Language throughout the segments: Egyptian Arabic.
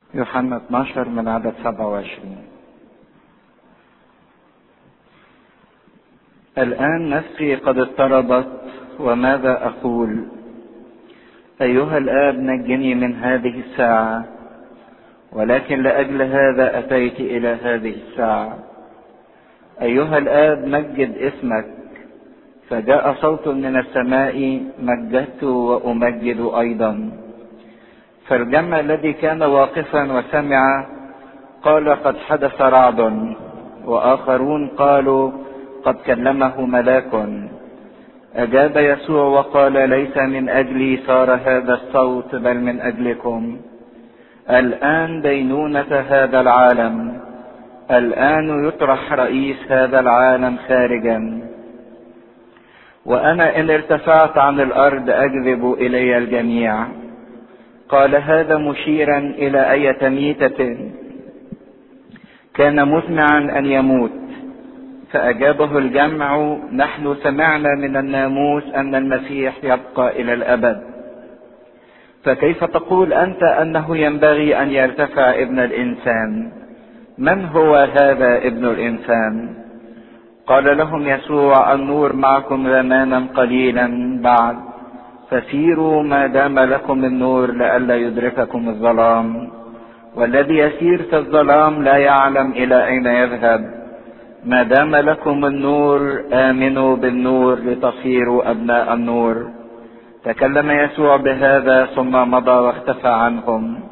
يوحنا 12 من عدد 27 الآن نفسي قد اضطربت وماذا أقول أيها الآب نجني من هذه الساعة ولكن لأجل هذا أتيت إلى هذه الساعة أيها الآب مجد اسمك فجاء صوت من السماء مجدت وأمجد أيضا فالجمع الذي كان واقفا وسمع قال قد حدث رعد وآخرون قالوا قد كلمه ملاك أجاب يسوع وقال ليس من أجلي صار هذا الصوت بل من أجلكم الآن دينونة هذا العالم الآن يطرح رئيس هذا العالم خارجا وأنا إن ارتفعت عن الأرض أجذب إلي الجميع قال هذا مشيرا إلى أية ميتة كان مزمعا أن يموت فأجابه الجمع نحن سمعنا من الناموس أن المسيح يبقى إلى الأبد فكيف تقول أنت أنه ينبغي أن يرتفع ابن الإنسان من هو هذا ابن الإنسان قال لهم يسوع النور معكم زمانا قليلا بعد فسيروا ما دام لكم النور لئلا يدرككم الظلام والذي يسير في الظلام لا يعلم إلى أين يذهب ما دام لكم النور آمنوا بالنور لتصيروا أبناء النور تكلم يسوع بهذا ثم مضى واختفى عنهم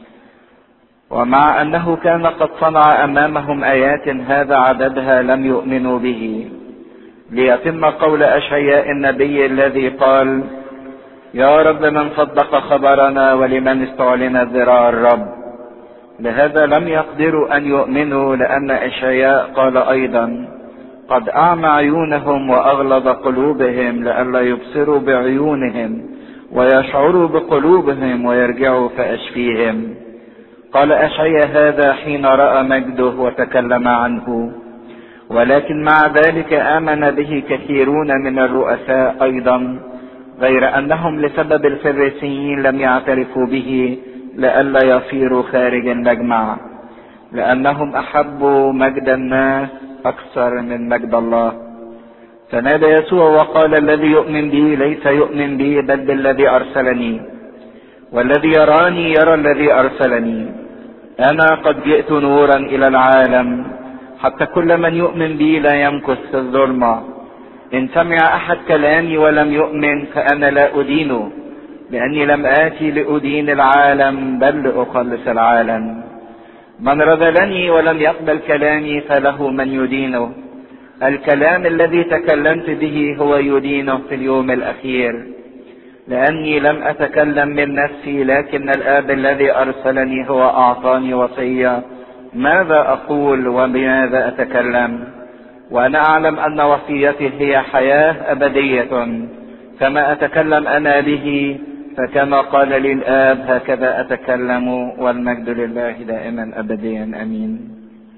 ومع أنه كان قد صنع أمامهم آيات هذا عددها لم يؤمنوا به ليتم قول أشعياء النبي الذي قال يا رب من صدق خبرنا ولمن استعلن ذراع الرب لهذا لم يقدروا أن يؤمنوا لأن إشعياء قال أيضا قد أعمى عيونهم وأغلظ قلوبهم لئلا يبصروا بعيونهم ويشعروا بقلوبهم ويرجعوا فأشفيهم قال أشعياء هذا حين رأى مجده وتكلم عنه ولكن مع ذلك آمن به كثيرون من الرؤساء أيضا غير أنهم لسبب الفريسيين لم يعترفوا به لئلا يصيروا خارج المجمع لأنهم أحبوا مجد الناس أكثر من مجد الله فنادى يسوع وقال الذي يؤمن بي ليس يؤمن بي بل بالذي أرسلني والذي يراني يرى الذي أرسلني أنا قد جئت نورا إلى العالم حتى كل من يؤمن بي لا يمكث في الظلمة إن سمع أحد كلامي ولم يؤمن فأنا لا أدينه لأني لم آتي لأدين العالم بل لأخلص العالم من رذلني ولم يقبل كلامي فله من يدينه الكلام الذي تكلمت به هو يدينه في اليوم الأخير لأني لم أتكلم من نفسي لكن الآب الذي أرسلني هو أعطاني وصية ماذا أقول وبماذا أتكلم وأنا أعلم أن وصيتي هي حياة أبدية كما أتكلم أنا به فكما قال لي الآب هكذا أتكلم والمجد لله دائما أبديا أمين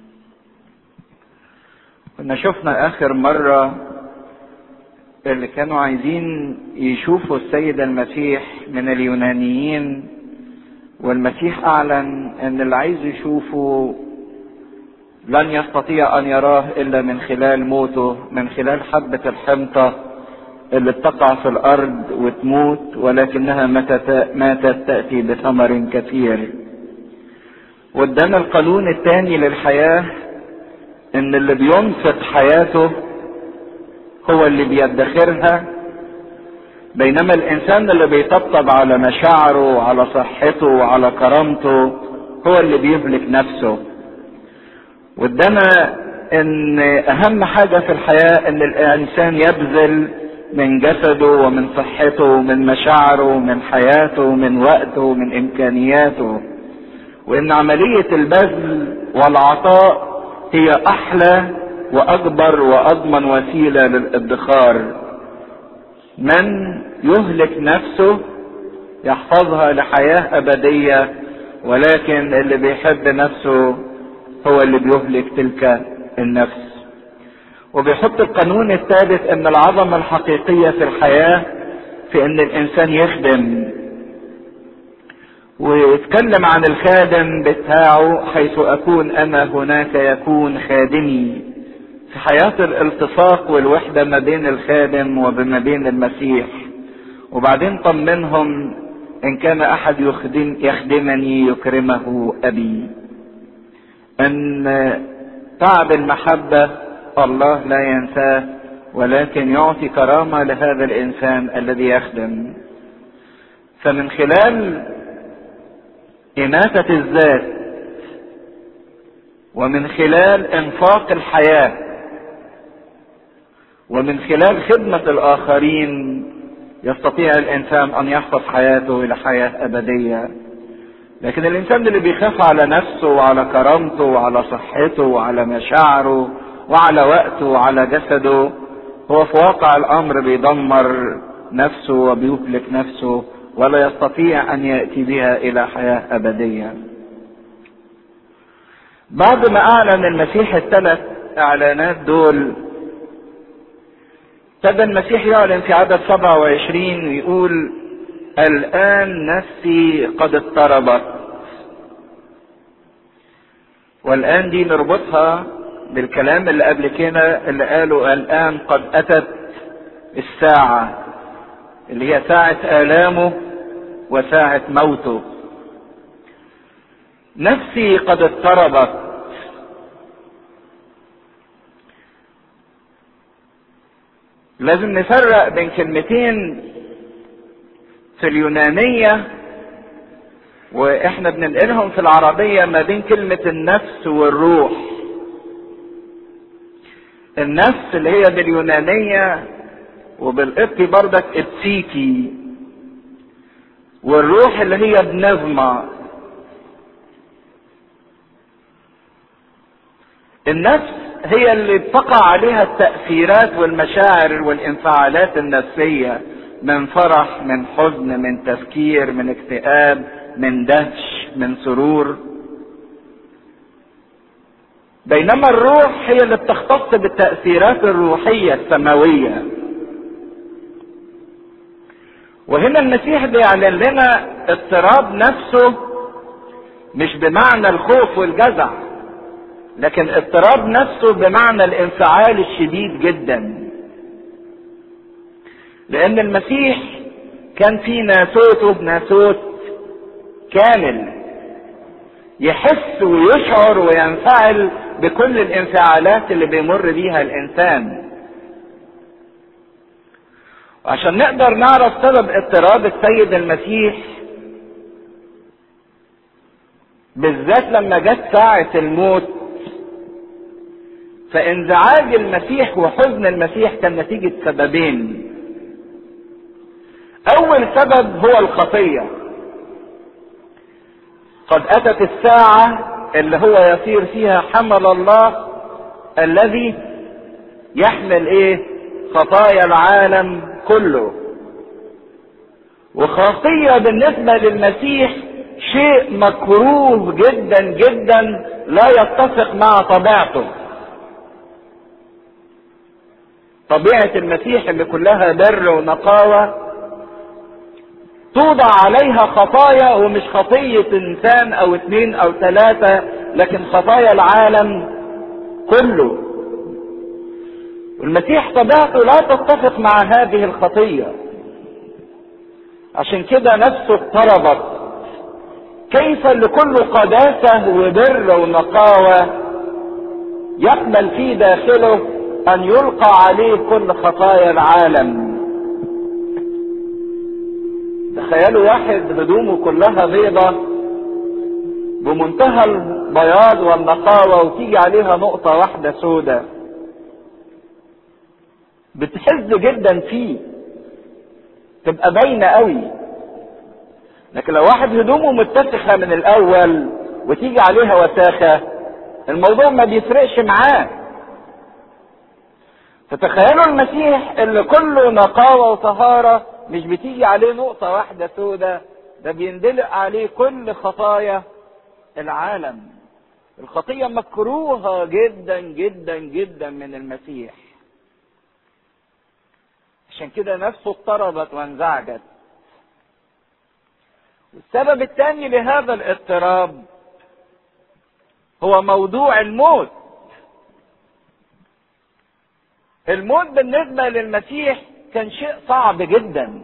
كنا شفنا آخر مرة اللي كانوا عايزين يشوفوا السيد المسيح من اليونانيين والمسيح أعلن أن اللي عايز يشوفه لن يستطيع أن يراه إلا من خلال موته من خلال حبة الحنطة اللي بتقع في الارض وتموت ولكنها متى ماتت تاتي بثمر كثير وادانا القانون الثاني للحياه ان اللي بينفق حياته هو اللي بيدخرها بينما الانسان اللي بيطبطب على مشاعره وعلى صحته وعلى كرامته هو اللي بيهلك نفسه وادانا ان اهم حاجه في الحياه ان الانسان يبذل من جسده ومن صحته ومن مشاعره ومن حياته ومن وقته ومن امكانياته وان عمليه البذل والعطاء هي احلى واكبر واضمن وسيله للادخار من يهلك نفسه يحفظها لحياه ابديه ولكن اللي بيحب نفسه هو اللي بيهلك تلك النفس وبيحط القانون الثالث ان العظمه الحقيقيه في الحياه في ان الانسان يخدم واتكلم عن الخادم بتاعه حيث اكون انا هناك يكون خادمي في حياة الالتصاق والوحدة ما بين الخادم وما بين المسيح وبعدين طمنهم ان كان احد يخدم يخدمني يكرمه ابي ان تعب المحبة الله لا ينساه ولكن يعطي كرامة لهذا الانسان الذي يخدم فمن خلال إماتة الذات ومن خلال إنفاق الحياة ومن خلال خدمة الآخرين يستطيع الإنسان أن يحفظ حياته إلى حياة أبدية لكن الإنسان اللي بيخاف على نفسه وعلى كرامته وعلى صحته وعلى مشاعره وعلى وقته وعلى جسده هو في واقع الأمر بيدمر نفسه وبيهلك نفسه ولا يستطيع ان ياتي بها الى حياه ابديه. بعد ما اعلن المسيح الثلاث اعلانات دول ابتدى المسيح يعلن في عدد 27 ويقول الان نفسي قد اضطربت والان دي نربطها بالكلام اللي قبل كده اللي قاله الان قد اتت الساعه اللي هي ساعه الامه وساعة موته نفسي قد اضطربت لازم نفرق بين كلمتين في اليونانية واحنا بننقلهم في العربية ما بين كلمة النفس والروح النفس اللي هي باليونانية وبالقبطي بردك ابسيكي والروح اللي هي بنظمة النفس هي اللي بتقع عليها التأثيرات والمشاعر والانفعالات النفسية من فرح من حزن من تفكير من اكتئاب من دهش من سرور بينما الروح هي اللي بتختص بالتأثيرات الروحية السماوية وهنا المسيح بيعلن لنا اضطراب نفسه مش بمعنى الخوف والجزع لكن اضطراب نفسه بمعنى الانفعال الشديد جدا لان المسيح كان في ناسوته ناسوت كامل يحس ويشعر وينفعل بكل الانفعالات اللي بيمر بيها الانسان وعشان نقدر نعرف سبب اضطراب السيد المسيح بالذات لما جت ساعة الموت فانزعاج المسيح وحزن المسيح كان نتيجة سببين أول سبب هو الخطية قد أتت الساعة اللي هو يصير فيها حمل الله الذي يحمل ايه خطايا العالم كله وخطية بالنسبة للمسيح شيء مكروه جدا جدا لا يتفق مع طبيعته طبيعة المسيح اللي كلها بر ونقاوة توضع عليها خطايا ومش خطية انسان او اتنين او ثلاثة لكن خطايا العالم كله والمسيح طبيعته لا تتفق مع هذه الخطية عشان كده نفسه اضطربت كيف لكل قداسة وبر ونقاوة يقبل في داخله ان يلقى عليه كل خطايا العالم تخيلوا واحد هدومه كلها بيضة بمنتهى البياض والنقاوة وتيجي عليها نقطة واحدة سودة بتحز جدا فيه تبقى باينة قوي لكن لو واحد هدومه متسخة من الأول وتيجي عليها وساخة الموضوع ما بيفرقش معاه فتخيلوا المسيح اللي كله نقاوة وطهارة مش بتيجي عليه نقطة واحدة سودة ده بيندلق عليه كل خطايا العالم الخطية مكروهة جدا جدا جدا من المسيح عشان كده نفسه اضطربت وانزعجت السبب الثاني لهذا الاضطراب هو موضوع الموت الموت بالنسبة للمسيح كان شيء صعب جدا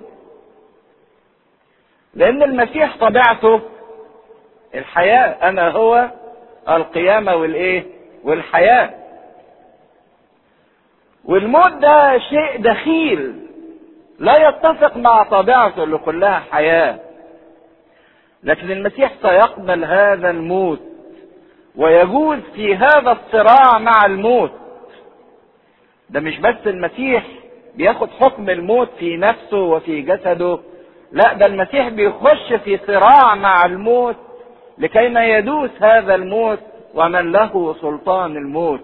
لأن المسيح طبيعته الحياة أنا هو القيامة والإيه؟ والحياة. والموت ده شيء دخيل لا يتفق مع طبيعته اللي كلها حياة. لكن المسيح سيقبل هذا الموت ويجوز في هذا الصراع مع الموت. ده مش بس المسيح بياخد حكم الموت في نفسه وفي جسده لا ده المسيح بيخش في صراع مع الموت لكي ما يدوس هذا الموت ومن له سلطان الموت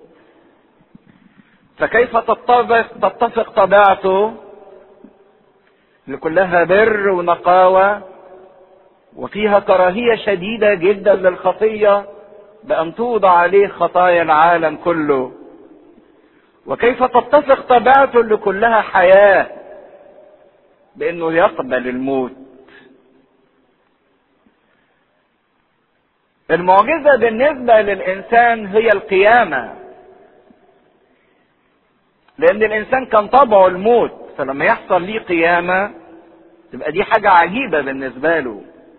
فكيف تتفق تتفق طبيعته اللي كلها بر ونقاوة وفيها كراهية شديدة جدا للخطية بأن توضع عليه خطايا العالم كله وكيف تتفق طبيعته اللي كلها حياة بأنه يقبل الموت المعجزة بالنسبة للإنسان هي القيامة لأن الإنسان كان طبعه الموت فلما يحصل ليه قيامة تبقى دي حاجة عجيبة بالنسبة له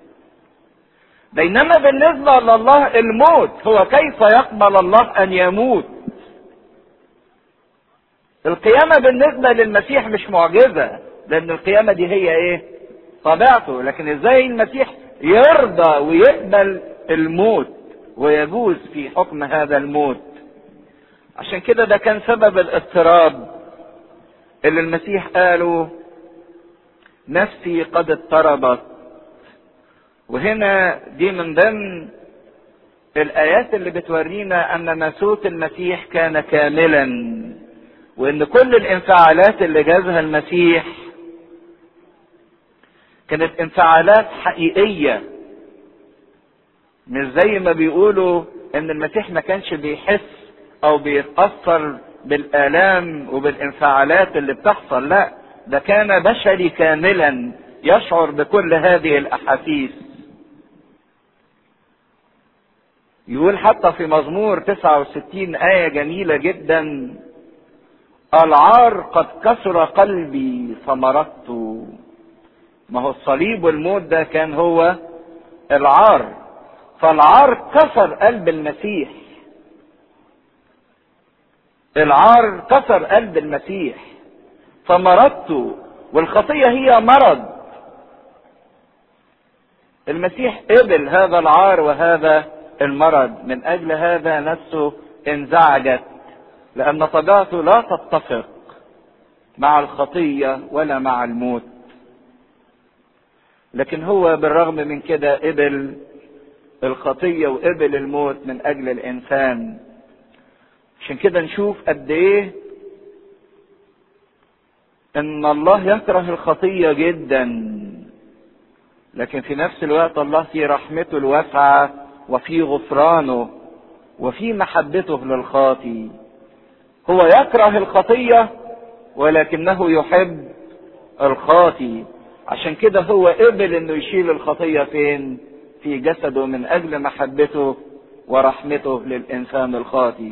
بينما بالنسبة لله الموت هو كيف يقبل الله أن يموت القيامة بالنسبة للمسيح مش معجزة لأن القيامة دي هي إيه؟ طبيعته لكن إزاي المسيح يرضى ويقبل الموت ويجوز في حكم هذا الموت عشان كده ده كان سبب الاضطراب اللي المسيح قاله نفسي قد اضطربت وهنا دي من ضمن الايات اللي بتورينا ان ناسوت المسيح كان كاملا وان كل الانفعالات اللي جازها المسيح كانت انفعالات حقيقيه مش زي ما بيقولوا ان المسيح ما كانش بيحس او بيتاثر بالالام وبالانفعالات اللي بتحصل لا ده كان بشري كاملا يشعر بكل هذه الاحاسيس يقول حتى في مزمور 69 آية جميلة جدا العار قد كسر قلبي فمرضت ما هو الصليب والموت ده كان هو العار فالعار كسر قلب المسيح العار كسر قلب المسيح فمرضت والخطية هي مرض المسيح قبل هذا العار وهذا المرض من اجل هذا نفسه انزعجت لان طبيعته لا تتفق مع الخطية ولا مع الموت لكن هو بالرغم من كده قبل الخطية وقبل الموت من أجل الإنسان عشان كده نشوف قد إيه إن الله يكره الخطية جدا لكن في نفس الوقت الله في رحمته الواسعة وفي غفرانه وفي محبته للخاطي هو يكره الخطية ولكنه يحب الخاطي عشان كده هو قبل انه يشيل الخطية فين في جسده من اجل محبته ورحمته للانسان الخاطي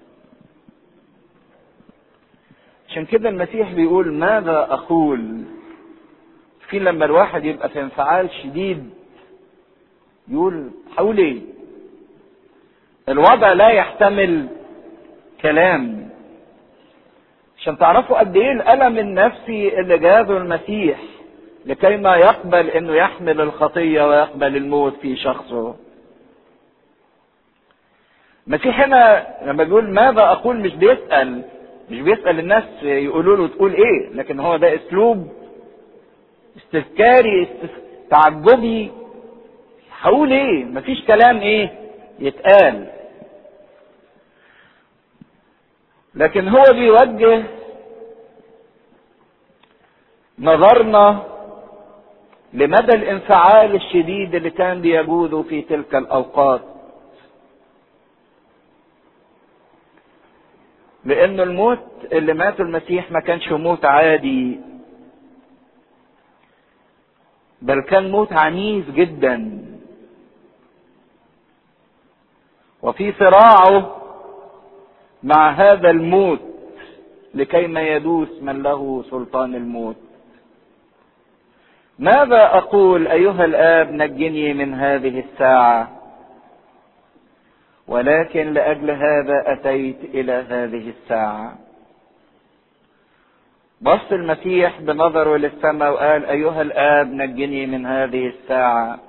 عشان كده المسيح بيقول ماذا اقول في لما الواحد يبقى في انفعال شديد يقول حول ايه الوضع لا يحتمل كلام عشان تعرفوا قد ايه الالم النفسي اللي جازه المسيح لكي ما يقبل انه يحمل الخطيه ويقبل الموت في شخصه المسيح هنا لما بيقول ماذا اقول مش بيسال مش بيسال الناس يقولوا له تقول ايه لكن هو ده اسلوب استذكاري تعجبي هقول ايه مفيش كلام ايه يتقال لكن هو بيوجه نظرنا لمدى الانفعال الشديد اللي كان بيجوده في تلك الاوقات لان الموت اللي ماته المسيح ما كانش موت عادي بل كان موت عنيف جدا وفي صراعه مع هذا الموت لكي ما يدوس من له سلطان الموت ماذا اقول ايها الاب نجني من هذه الساعه ولكن لاجل هذا اتيت الى هذه الساعه بص المسيح بنظره للسماء وقال ايها الاب نجني من هذه الساعه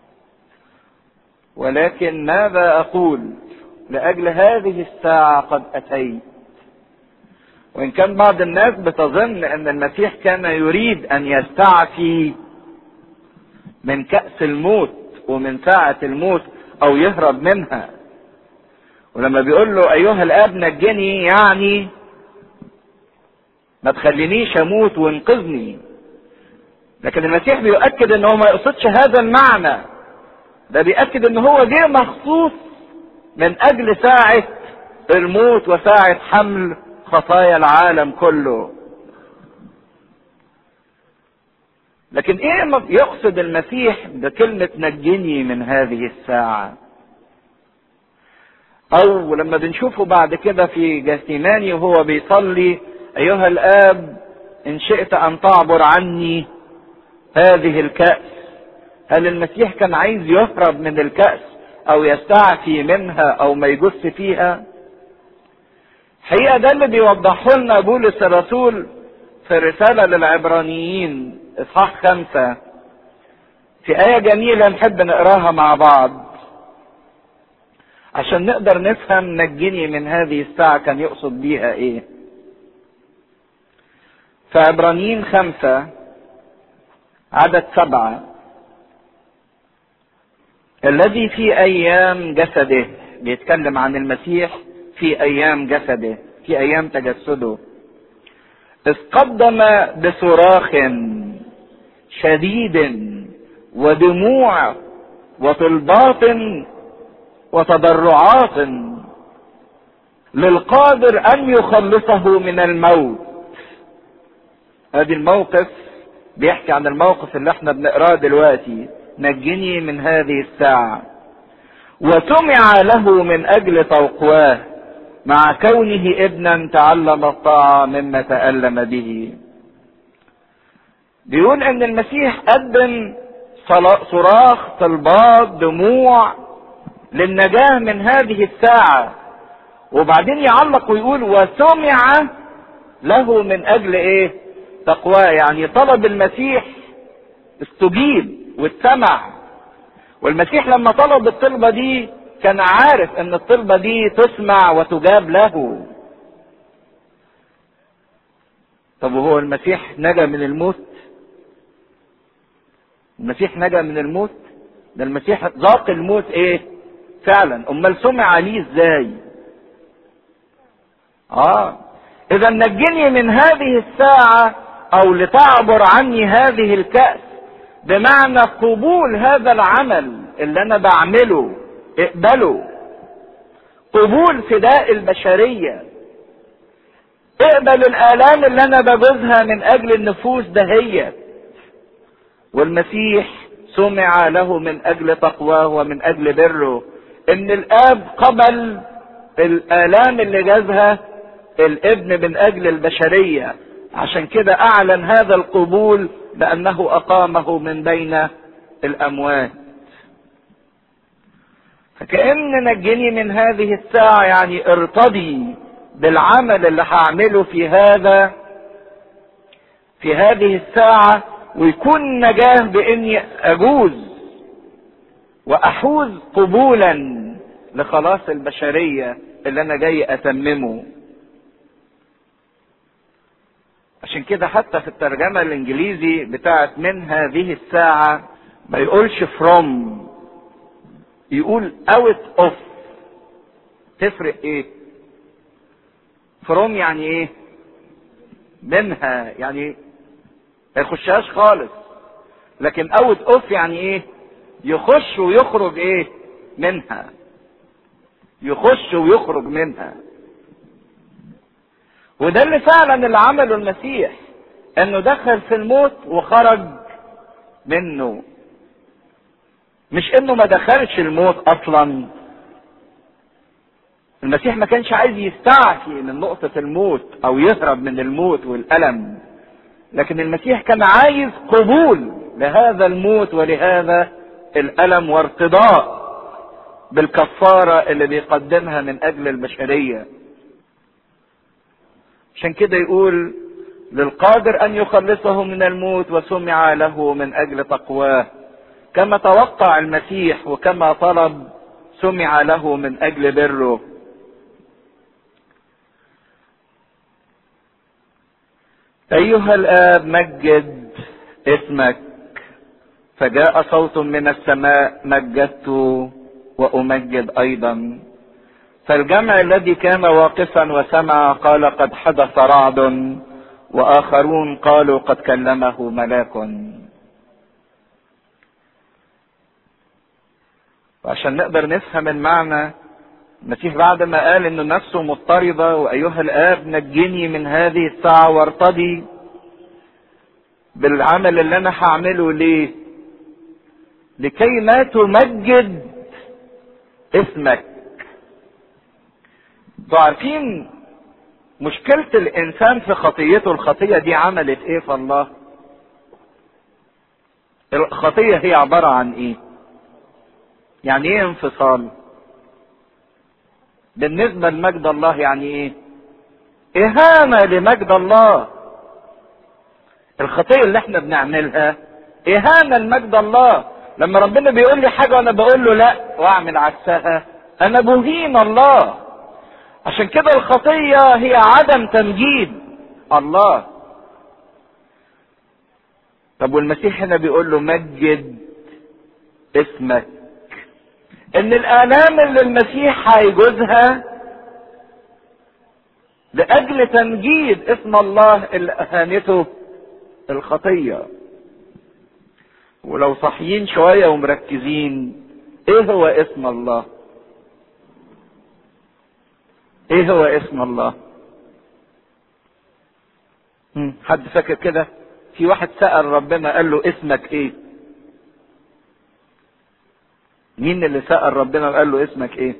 ولكن ماذا اقول لاجل هذه الساعه قد اتيت وان كان بعض الناس بتظن ان المسيح كان يريد ان يستعفي من كأس الموت ومن ساعة الموت او يهرب منها ولما بيقول له ايها الاب نجني يعني ما تخلينيش اموت وانقذني لكن المسيح بيؤكد ان هو ما يقصدش هذا المعنى ده بيأكد ان هو جه مخصوص من اجل ساعة الموت وساعة حمل خطايا العالم كله لكن ايه يقصد المسيح بكلمة نجني من هذه الساعة او لما بنشوفه بعد كده في جاثيماني وهو بيصلي ايها الاب ان شئت ان تعبر عني هذه الكأس هل المسيح كان عايز يهرب من الكأس او يستعفي منها او ما يجس فيها حقيقة ده اللي بيوضحه لنا بولس الرسول في الرسالة للعبرانيين اصحاح خمسة في آية جميلة نحب نقراها مع بعض عشان نقدر نفهم نجني من هذه الساعة كان يقصد بيها ايه في عبرانيين خمسة عدد سبعة الذي في ايام جسده بيتكلم عن المسيح في ايام جسده في ايام تجسده اذ قدم بصراخ شديد ودموع وطلبات وتضرعات للقادر ان يخلصه من الموت ادي الموقف بيحكي عن الموقف اللي احنا بنقراه دلوقتي نجني من هذه الساعه وسمع له من اجل توقواه مع كونه ابنا تعلم الطاعة مما تألم به بيقول ان المسيح قدم صراخ طلبات دموع للنجاة من هذه الساعة وبعدين يعلق ويقول وسمع له من اجل ايه تقواه يعني طلب المسيح استجيب واتسمع والمسيح لما طلب الطلبة دي كان عارف ان الطلبة دي تسمع وتجاب له طب وهو المسيح نجا من الموت المسيح نجا من الموت ده المسيح ذاق الموت ايه فعلا امال سمع ليه ازاي اه اذا نجني من هذه الساعة او لتعبر عني هذه الكأس بمعنى قبول هذا العمل اللي انا بعمله اقبلوا قبول فداء البشرية اقبل الآلام اللي أنا بجوزها من أجل النفوس دهية والمسيح سمع له من أجل تقواه ومن أجل بره إن الآب قبل الآلام اللي جازها الابن من أجل البشرية عشان كده أعلن هذا القبول بأنه أقامه من بين الأموات فكأن نجني من هذه الساعة يعني ارتضي بالعمل اللي هعمله في هذا في هذه الساعة ويكون نجاه باني اجوز واحوز قبولا لخلاص البشرية اللي انا جاي اتممه عشان كده حتى في الترجمة الانجليزي بتاعت من هذه الساعة ما يقولش from يقول out of تفرق ايه from يعني ايه منها يعني ما يخشهاش خالص لكن اوت اوف يعني ايه يخش ويخرج ايه منها يخش ويخرج منها وده اللي فعلا اللي عمله المسيح انه دخل في الموت وخرج منه مش انه ما دخلش الموت اصلا المسيح ما كانش عايز يستعفي من نقطة الموت او يهرب من الموت والألم لكن المسيح كان عايز قبول لهذا الموت ولهذا الألم وارتضاء بالكفارة اللي بيقدمها من أجل البشرية عشان كده يقول للقادر أن يخلصه من الموت وسمع له من أجل تقواه كما توقع المسيح وكما طلب سمع له من أجل بره أيها الآب مجد اسمك فجاء صوت من السماء مجدت وأمجد أيضا فالجمع الذي كان واقفا وسمع قال قد حدث رعد وآخرون قالوا قد كلمه ملاك وعشان نقدر نفهم المعنى المسيح بعد ما قال انه نفسه مضطربة وايها الاب نجني من هذه الساعة وارتضي بالعمل اللي انا هعمله ليه لكي ما تمجد اسمك انتوا عارفين مشكلة الانسان في خطيته الخطية دي عملت ايه في الله الخطية هي عبارة عن ايه يعني ايه انفصال بالنسبة لمجد الله يعني ايه اهانة لمجد الله الخطية اللي احنا بنعملها اهانة لمجد الله لما ربنا بيقول لي حاجة وانا بقول له لا واعمل عكسها انا بهين الله عشان كده الخطية هي عدم تمجيد الله طب والمسيح هنا بيقول له مجد اسمك ان الالام اللي المسيح هيجوزها لاجل تمجيد اسم الله اللي اهانته الخطيه ولو صحيين شويه ومركزين ايه هو اسم الله ايه هو اسم الله هم، حد فاكر كده في واحد سأل ربنا قال له اسمك ايه مين اللي سأل ربنا وقال له اسمك ايه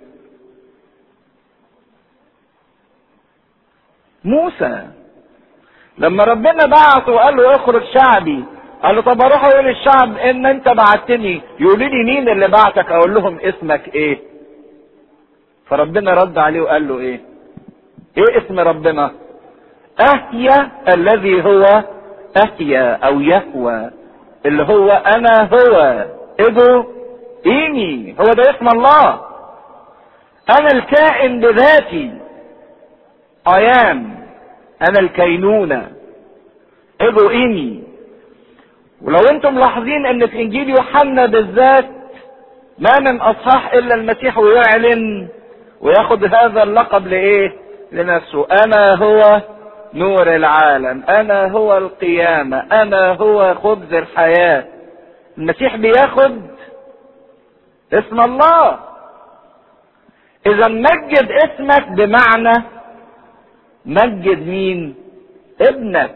موسى لما ربنا بعته وقال له اخرج شعبي قال له طب اروح اقول للشعب ان انت بعتني يقولوا لي مين اللي بعتك اقول لهم اسمك ايه فربنا رد عليه وقال له ايه ايه اسم ربنا اهيا الذي هو اهيا او يهوى اللي هو انا هو ادو ايني هو ده اسم الله انا الكائن بذاتي ايام انا الكينونة ادو ايني ولو انتم ملاحظين ان في انجيل يوحنا بالذات ما من اصحاح الا المسيح ويعلن وياخد هذا اللقب لايه لنفسه انا هو نور العالم انا هو القيامة انا هو خبز الحياة المسيح بياخد اسم الله اذا مجد اسمك بمعنى مجد مين ابنك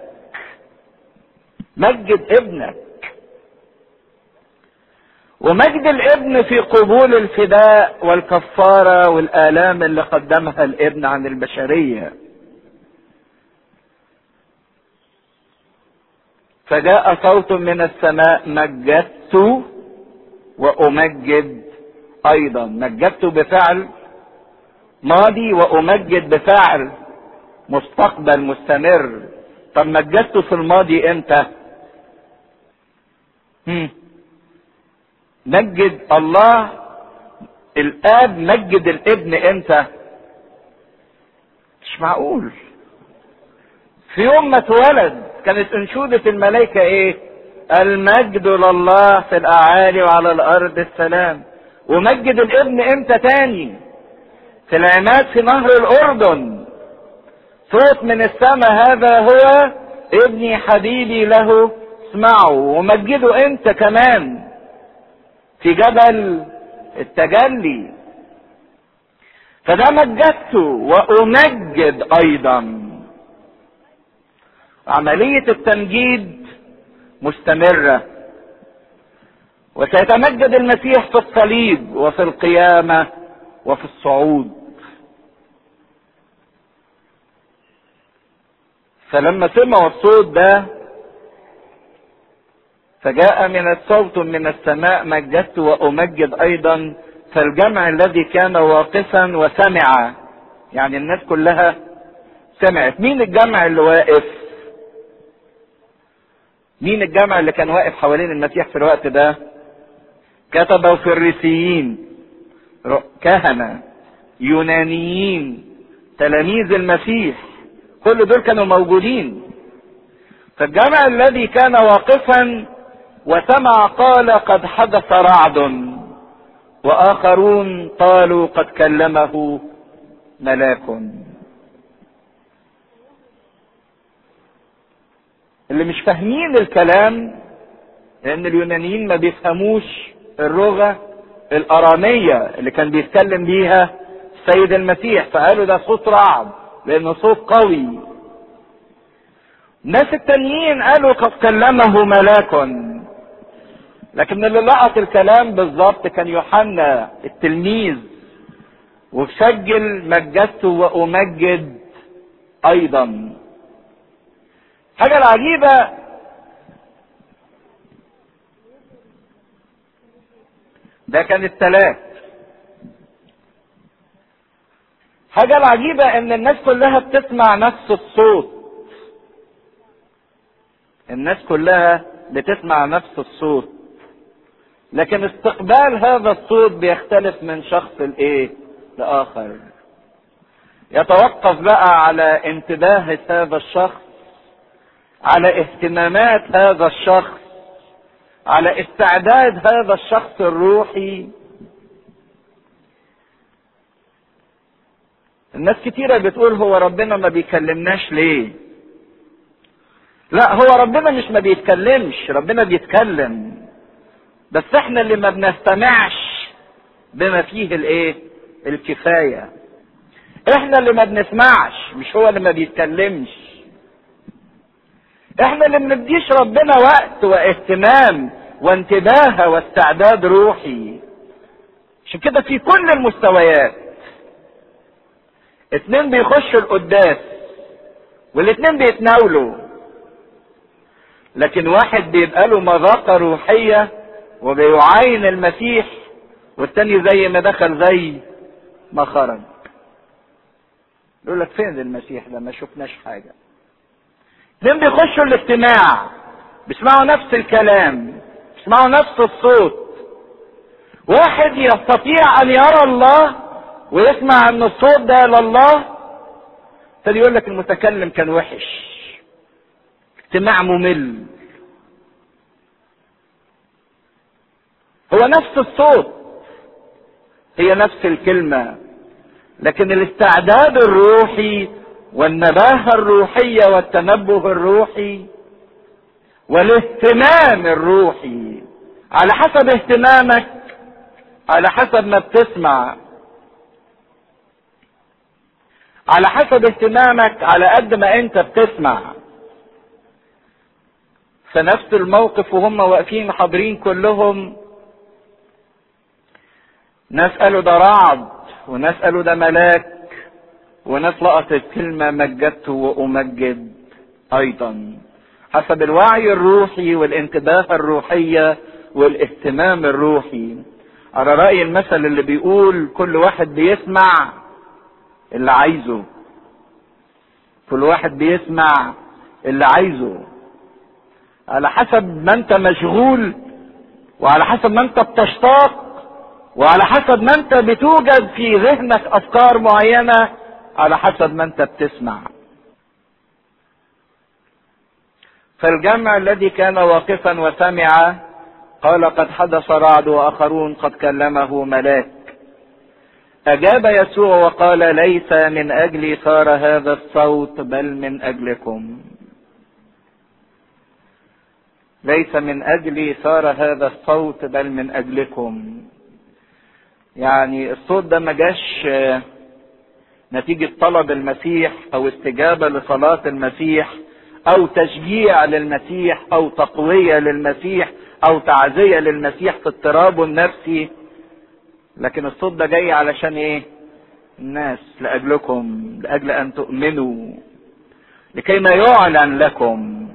مجد ابنك ومجد الابن في قبول الفداء والكفارة والآلام اللي قدمها الابن عن البشرية فجاء صوت من السماء مجدت وأمجد أيضا مجدت بفعل ماضي وأمجد بفعل مستقبل مستمر طب مجدته في الماضي امتى هم. مجد الله الاب مجد الابن امتى مش معقول في يوم ما اتولد كانت انشودة الملائكة ايه المجد لله في الاعالي وعلى الارض السلام ومجد الابن امتى تاني في العماد في نهر الاردن صوت من السماء هذا هو ابني حبيبي له اسمعوا ومجدوا انت كمان في جبل التجلي فده مجدته وامجد ايضا عملية التمجيد مستمرة وسيتمجد المسيح في الصليب وفي القيامة وفي الصعود فلما سمعوا الصوت ده فجاء من الصوت من السماء مجدت وأمجد أيضا فالجمع الذي كان واقفا وسمع يعني الناس كلها سمعت مين الجمع اللي واقف مين الجمع اللي كان واقف حوالين المسيح في الوقت ده كتبوا فريسيين كهنة يونانيين تلاميذ المسيح كل دول كانوا موجودين فالجمع الذي كان واقفا وسمع قال قد حدث رعد واخرون قالوا قد كلمه ملاك اللي مش فاهمين الكلام لان اليونانيين ما بيفهموش اللغة الارامية اللي كان بيتكلم بيها السيد المسيح فقالوا ده صوت رعد لانه صوت قوي الناس التانيين قالوا قد كلمه ملاك لكن اللي لقط الكلام بالظبط كان يوحنا التلميذ وسجل مجدت وامجد ايضا حاجه العجيبه ده كان الثلاث حاجة العجيبة ان الناس كلها بتسمع نفس الصوت الناس كلها بتسمع نفس الصوت لكن استقبال هذا الصوت بيختلف من شخص لايه لاخر يتوقف بقى على انتباه هذا الشخص على اهتمامات هذا الشخص على استعداد هذا الشخص الروحي الناس كتيرة بتقول هو ربنا ما بيكلمناش ليه لا هو ربنا مش ما بيتكلمش ربنا بيتكلم بس احنا اللي ما بنستمعش بما فيه الايه الكفاية احنا اللي ما بنسمعش مش هو اللي ما بيتكلمش احنا اللي بنديش ربنا وقت واهتمام وانتباه واستعداد روحي عشان كده في كل المستويات اتنين بيخشوا القداس والاتنين بيتناولوا لكن واحد بيبقى له مذاقة روحية وبيعاين المسيح والتاني زي ما دخل زي ما خرج يقول لك فين المسيح ده ما شفناش حاجة اتنين بيخشوا الاجتماع بيسمعوا نفس الكلام بيسمعوا نفس الصوت واحد يستطيع ان يرى الله ويسمع ان الصوت ده لله ابتدي يقول لك المتكلم كان وحش اجتماع ممل هو نفس الصوت هي نفس الكلمة لكن الاستعداد الروحي والنباهة الروحية والتنبه الروحي والاهتمام الروحي على حسب اهتمامك على حسب ما بتسمع على حسب اهتمامك على قد ما انت بتسمع في نفس الموقف وهم واقفين حاضرين كلهم ناس قالوا ده رعد وناس قالوا ده ملاك وناس لقطت كلمة مجدت وأمجد أيضا حسب الوعي الروحي والانتباه الروحية والاهتمام الروحي على رأي المثل اللي بيقول كل واحد بيسمع اللي عايزه كل واحد بيسمع اللي عايزه على حسب ما انت مشغول وعلى حسب ما انت بتشتاق وعلى حسب ما انت بتوجد في ذهنك افكار معينة على حسب ما انت بتسمع فالجمع الذي كان واقفا وسمع قال قد حدث رعد واخرون قد كلمه ملاك اجاب يسوع وقال ليس من اجلي صار هذا الصوت بل من اجلكم ليس من اجلي صار هذا الصوت بل من اجلكم يعني الصوت ده ما جاش نتيجة طلب المسيح او استجابة لصلاة المسيح او تشجيع للمسيح او تقوية للمسيح او تعزية للمسيح في اضطرابه النفسي لكن الصوت ده جاي علشان ايه الناس لاجلكم لاجل ان تؤمنوا لكي ما يعلن لكم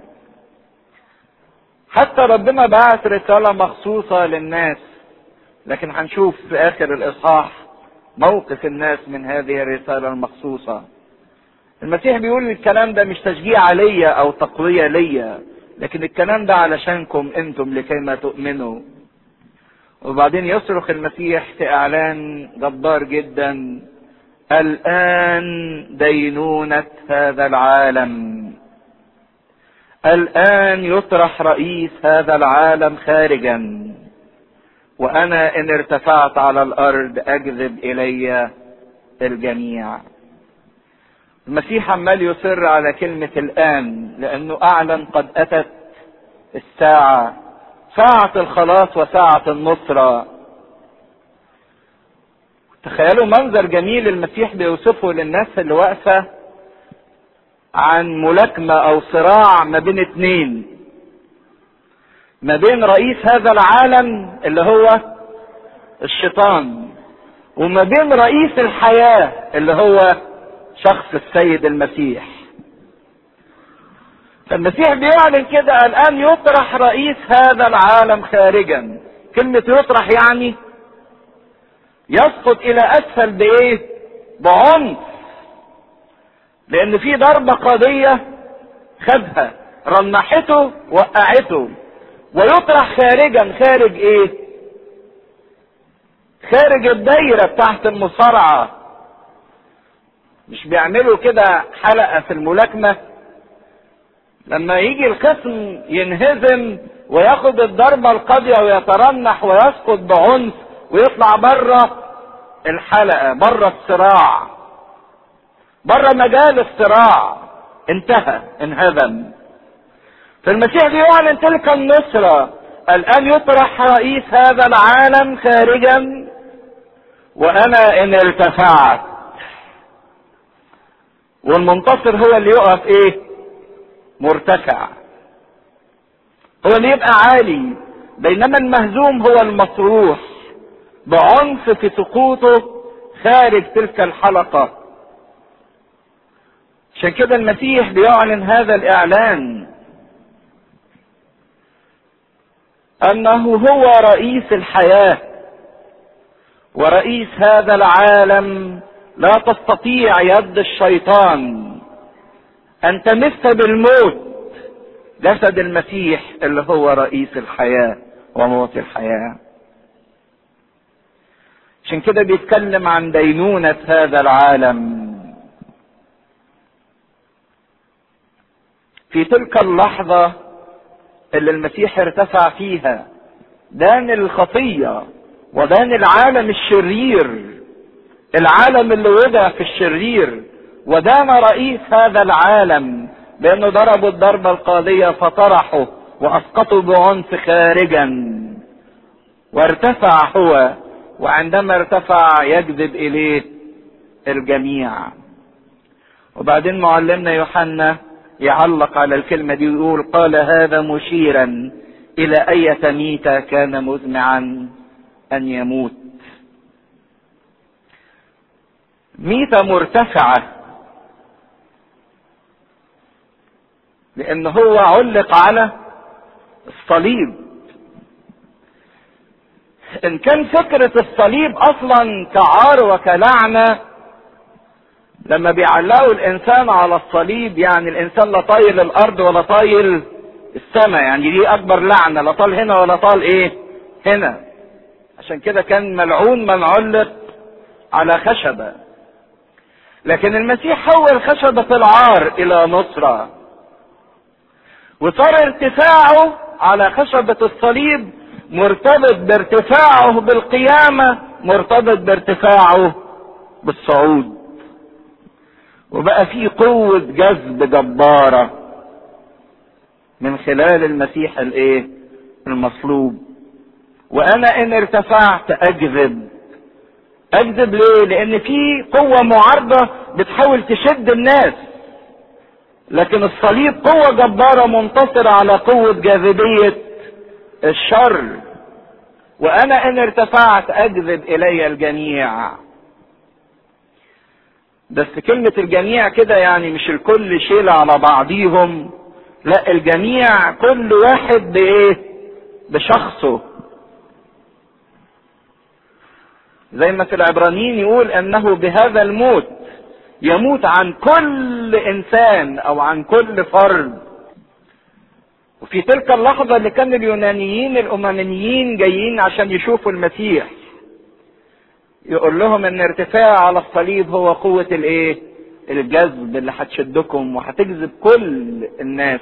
حتى ربنا بعت رسالة مخصوصة للناس لكن هنشوف في اخر الاصحاح موقف الناس من هذه الرسالة المخصوصة المسيح بيقول الكلام ده مش تشجيع ليا او تقوية ليا لكن الكلام ده علشانكم انتم لكي ما تؤمنوا وبعدين يصرخ المسيح في اعلان جبار جدا الان دينونة هذا العالم الان يطرح رئيس هذا العالم خارجا وانا ان ارتفعت على الارض اجذب الي الجميع المسيح عمال يصر على كلمة الآن لأنه أعلن قد أتت الساعة ساعة الخلاص وساعة النصرة تخيلوا منظر جميل المسيح بيوصفه للناس اللي واقفة عن ملاكمة أو صراع ما بين اتنين ما بين رئيس هذا العالم اللي هو الشيطان وما بين رئيس الحياة اللي هو شخص السيد المسيح فالمسيح بيعلن كده الان يطرح رئيس هذا العالم خارجا كلمة يطرح يعني يسقط الى اسفل بايه بعنف لان في ضربة قاضية خدها رنحته وقعته ويطرح خارجا خارج ايه خارج الدايرة بتاعت المصارعة مش بيعملوا كده حلقة في الملاكمة لما يجي الخصم ينهزم وياخد الضربة القاضية ويترنح ويسقط بعنف ويطلع بره الحلقة بره الصراع بره مجال الصراع انتهى انهزم فالمسيح بيعلن تلك النصرة الآن يطرح رئيس هذا العالم خارجا وأنا إن ارتفعت والمنتصر هو اللي يقف ايه مرتفع هو اللي يبقى عالي بينما المهزوم هو المطروح بعنف في سقوطه خارج تلك الحلقة عشان كده المسيح بيعلن هذا الاعلان انه هو رئيس الحياة ورئيس هذا العالم لا تستطيع يد الشيطان ان تمس بالموت جسد المسيح اللي هو رئيس الحياة وموت الحياة عشان كده بيتكلم عن دينونة هذا العالم في تلك اللحظة اللي المسيح ارتفع فيها دان الخطية ودان العالم الشرير العالم اللي وضع في الشرير ودان رئيس هذا العالم بانه ضربوا الضربة القاضية فطرحوا واسقطوا بعنف خارجا وارتفع هو وعندما ارتفع يجذب اليه الجميع وبعدين معلمنا يوحنا يعلق على الكلمة دي ويقول قال هذا مشيرا إلى أية ميتة كان مزمعا أن يموت ميتة مرتفعة لأن هو علق على الصليب إن كان فكرة الصليب أصلا كعار وكلعنة لما بيعلقوا الإنسان على الصليب يعني الإنسان لا طايل الأرض ولا طايل السماء يعني دي أكبر لعنة لا طال هنا ولا طال إيه هنا عشان كده كان ملعون من علق على خشبة لكن المسيح حول خشبة العار إلى نصرة وصار ارتفاعه على خشبة الصليب مرتبط بارتفاعه بالقيامة مرتبط بارتفاعه بالصعود وبقى في قوة جذب جبارة من خلال المسيح الايه المصلوب وانا ان ارتفعت اجذب اجذب ليه لان في قوة معارضة بتحاول تشد الناس لكن الصليب قوة جبارة منتصرة على قوة جاذبية الشر وانا ان ارتفعت اجذب الي الجميع بس كلمة الجميع كده يعني مش الكل شيلة على بعضيهم لا الجميع كل واحد بايه بشخصه زي ما في العبرانيين يقول انه بهذا الموت يموت عن كل انسان او عن كل فرد وفي تلك اللحظة اللي كان اليونانيين الامميين جايين عشان يشوفوا المسيح يقول لهم ان ارتفاع على الصليب هو قوة الايه الجذب اللي هتشدكم وهتجذب كل الناس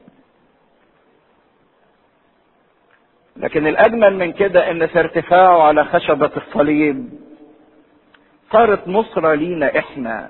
لكن الاجمل من كده ان في ارتفاعه على خشبة الصليب صارت نصرة لينا احنا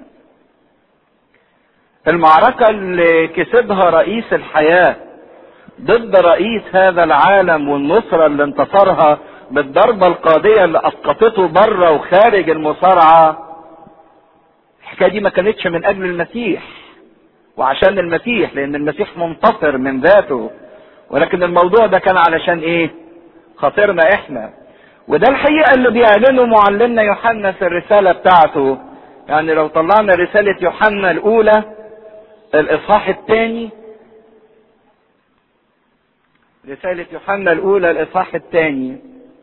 المعركة اللي كسبها رئيس الحياة ضد رئيس هذا العالم والنصرة اللي انتصرها بالضربة القاضية اللي اسقطته بره وخارج المصارعة الحكاية دي ما كانتش من اجل المسيح وعشان المسيح لان المسيح منتصر من ذاته ولكن الموضوع ده كان علشان ايه خاطرنا احنا وده الحقيقة اللي بيعلنه معلمنا يوحنا في الرسالة بتاعته يعني لو طلعنا رسالة يوحنا الاولى الاصحاح الثاني رسالة يوحنا الاولى الاصحاح الثاني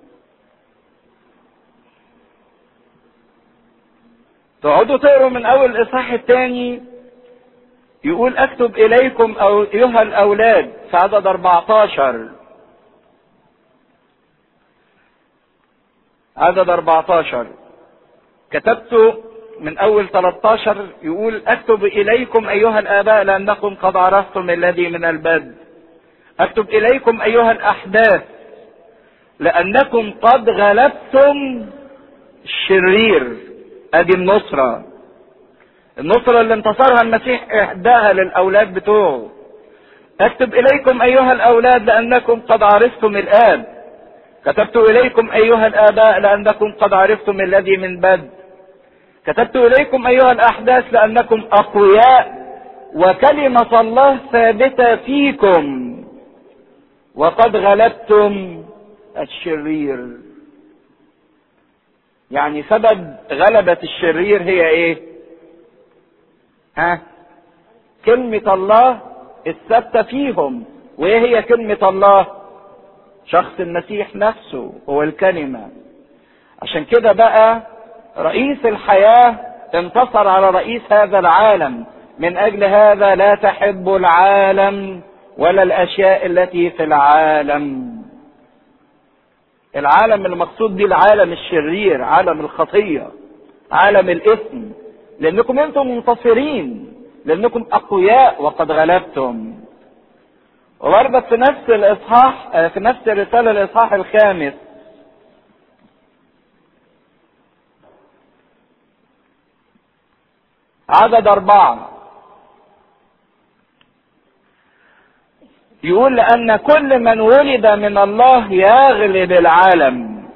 تقعدوا تقروا من اول الاصحاح الثاني يقول اكتب اليكم أو ايها الاولاد في عدد 14 عدد 14 كتبت من اول 13 يقول اكتب اليكم ايها الاباء لانكم قد عرفتم الذي من البدء اكتب اليكم ايها الاحداث لانكم قد غلبتم الشرير ادي النصرة النصرة اللي انتصرها المسيح اهداها للاولاد بتوعه اكتب اليكم ايها الاولاد لانكم قد عرفتم الاب كتبت اليكم ايها الاباء لانكم قد عرفتم الذي من بدء كتبت اليكم ايها الاحداث لانكم اقوياء وكلمة الله ثابتة فيكم وقد غلبتم الشرير يعني سبب غلبة الشرير هي ايه ها كلمة الله الثابتة فيهم وايه هي كلمة الله شخص المسيح نفسه هو الكلمة عشان كده بقى رئيس الحياة انتصر على رئيس هذا العالم من اجل هذا لا تحب العالم ولا الاشياء التي في العالم العالم المقصود به العالم الشرير عالم الخطية عالم الاثم لانكم انتم منتصرين لانكم اقوياء وقد غلبتم وبرضه في نفس الاصحاح في نفس الرسالة الاصحاح الخامس عدد اربعة يقول لأن كل من ولد من الله يغلب العالم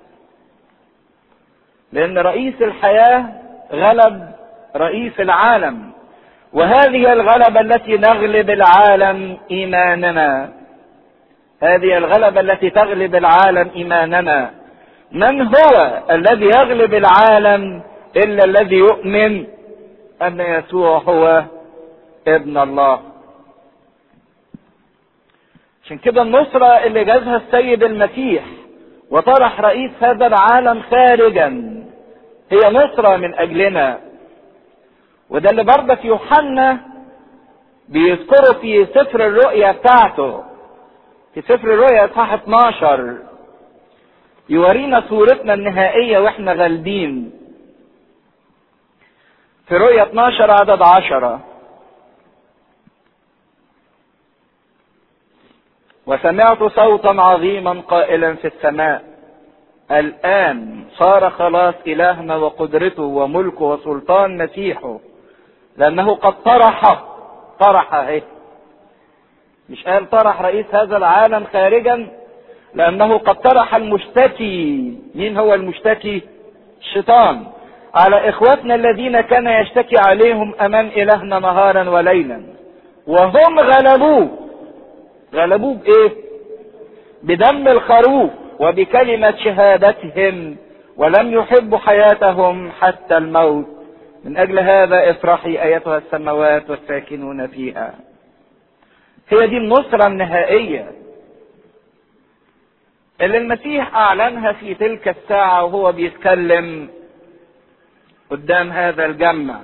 لأن رئيس الحياة غلب رئيس العالم وهذه الغلبة التي نغلب العالم إيماننا هذه الغلبة التي تغلب العالم إيماننا من هو الذي يغلب العالم إلا الذي يؤمن أن يسوع هو ابن الله عشان كده النصرة اللي جازها السيد المسيح وطرح رئيس هذا العالم خارجا هي نصرة من أجلنا وده اللي برضك يوحنا بيذكره في سفر الرؤيا بتاعته في سفر الرؤيا اصحاح 12 يورينا صورتنا النهائية واحنا غالبين في رؤيا 12 عدد 10 وسمعت صوتا عظيما قائلا في السماء الآن صار خلاص إلهنا وقدرته وملكه وسلطان مسيحه لأنه قد طرح طرح اهي مش قال طرح رئيس هذا العالم خارجا لأنه قد طرح المشتكي مين هو المشتكي الشيطان على إخوتنا الذين كان يشتكي عليهم أمام إلهنا نهارا وليلا وهم غلبوه غلبوه بايه بدم الخروف وبكلمة شهادتهم ولم يحبوا حياتهم حتى الموت من أجل هذا افرحي أيتها السماوات والساكنون فيها هي دي النصرة النهائية اللي المسيح أعلنها في تلك الساعة وهو بيتكلم قدام هذا الجمع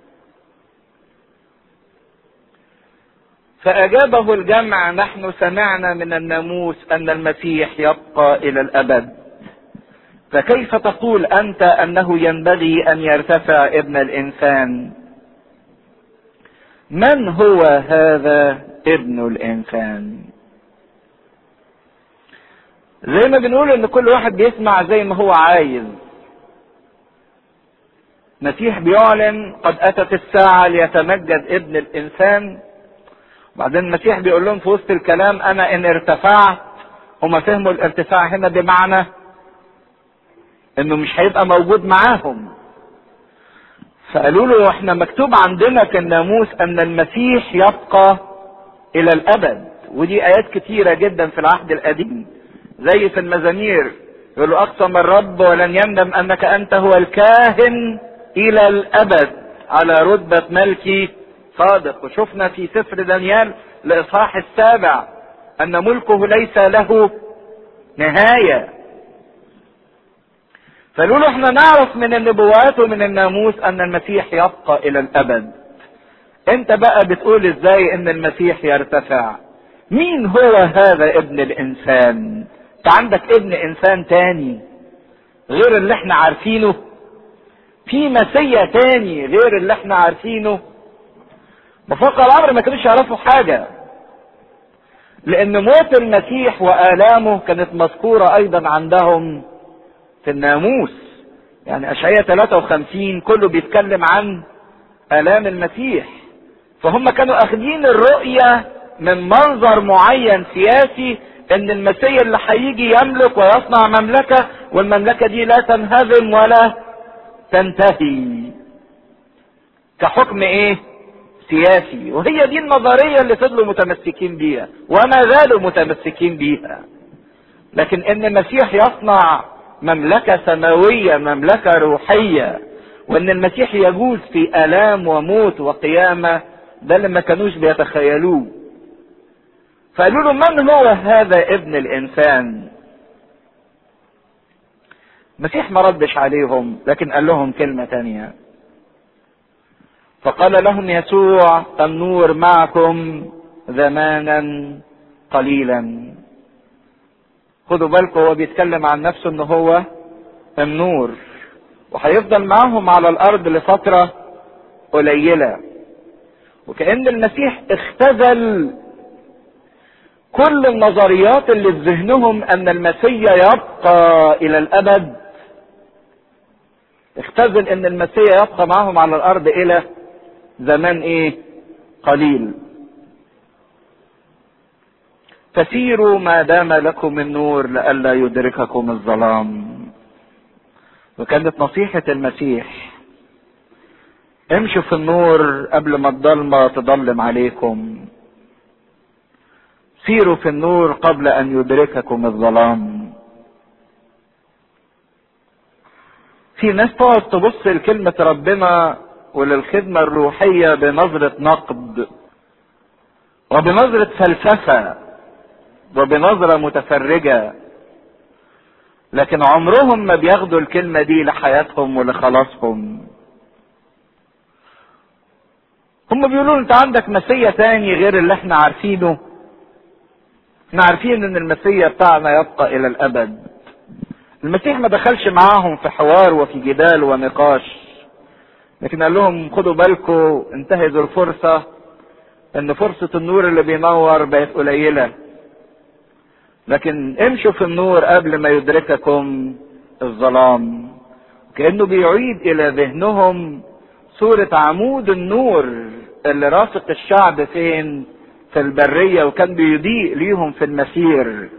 فأجابه الجمع نحن سمعنا من الناموس أن المسيح يبقى إلى الأبد فكيف تقول أنت أنه ينبغي أن يرتفع ابن الإنسان من هو هذا ابن الإنسان زي ما بنقول ان كل واحد بيسمع زي ما هو عايز مسيح بيعلن قد اتت الساعة ليتمجد ابن الانسان وبعدين المسيح بيقول لهم في وسط الكلام انا ان ارتفعت هما فهموا الارتفاع هنا بمعنى انه مش هيبقى موجود معاهم فقالوا له احنا مكتوب عندنا في الناموس ان المسيح يبقى الى الابد ودي ايات كتيرة جدا في العهد القديم زي في المزامير يقول له اقسم الرب ولن يندم انك انت هو الكاهن الى الابد على رتبة ملكي صادق وشفنا في سفر دانيال الاصحاح السابع ان ملكه ليس له نهايه فقالوا له احنا نعرف من النبوات ومن الناموس ان المسيح يبقى الى الابد انت بقى بتقول ازاي ان المسيح يرتفع مين هو هذا ابن الانسان انت عندك ابن انسان تاني غير اللي احنا عارفينه في مسيا تاني غير اللي احنا عارفينه مفوق الامر ما كانوش يعرفوا حاجه لان موت المسيح والامه كانت مذكوره ايضا عندهم في الناموس يعني اشعياء 53 كله بيتكلم عن الام المسيح فهم كانوا اخذين الرؤيه من منظر معين سياسي ان المسيح اللي هيجي يملك ويصنع مملكه والمملكه دي لا تنهزم ولا تنتهي كحكم ايه سياسي وهي دي النظريه اللي فضلوا متمسكين بيها وما زالوا متمسكين بيها لكن ان المسيح يصنع مملكه سماويه مملكه روحيه وان المسيح يجوز في الام وموت وقيامه ده اللي ما كانوش بيتخيلوه فقالوا له من هو هذا ابن الانسان المسيح ما ردش عليهم لكن قال لهم كلمة تانية فقال لهم يسوع النور معكم زمانا قليلا خدوا بالكم هو بيتكلم عن نفسه ان هو النور وهيفضل معاهم على الارض لفترة قليلة وكأن المسيح اختزل كل النظريات اللي في ذهنهم ان المسيا يبقى الى الابد اختزل ان المسيا يبقى معهم على الارض الى زمان ايه قليل فسيروا ما دام لكم النور لئلا يدرككم الظلام وكانت نصيحة المسيح امشوا في النور قبل ما الضلمة تضلم عليكم سيروا في النور قبل ان يدرككم الظلام في ناس تقعد تبص لكلمة ربنا وللخدمة الروحية بنظرة نقد وبنظرة فلسفة وبنظرة متفرجة لكن عمرهم ما بياخدوا الكلمة دي لحياتهم ولخلاصهم هم بيقولوا انت عندك مسيا تاني غير اللي احنا عارفينه احنا عارفين ان المسيا بتاعنا يبقى الى الابد المسيح ما دخلش معاهم في حوار وفي جدال ونقاش لكن قال لهم خدوا بالكم انتهزوا الفرصة ان فرصة النور اللي بينور بقت قليلة لكن امشوا في النور قبل ما يدرككم الظلام كأنه بيعيد الى ذهنهم صورة عمود النور اللي رافق الشعب فين في البرية وكان بيضيء ليهم في المسير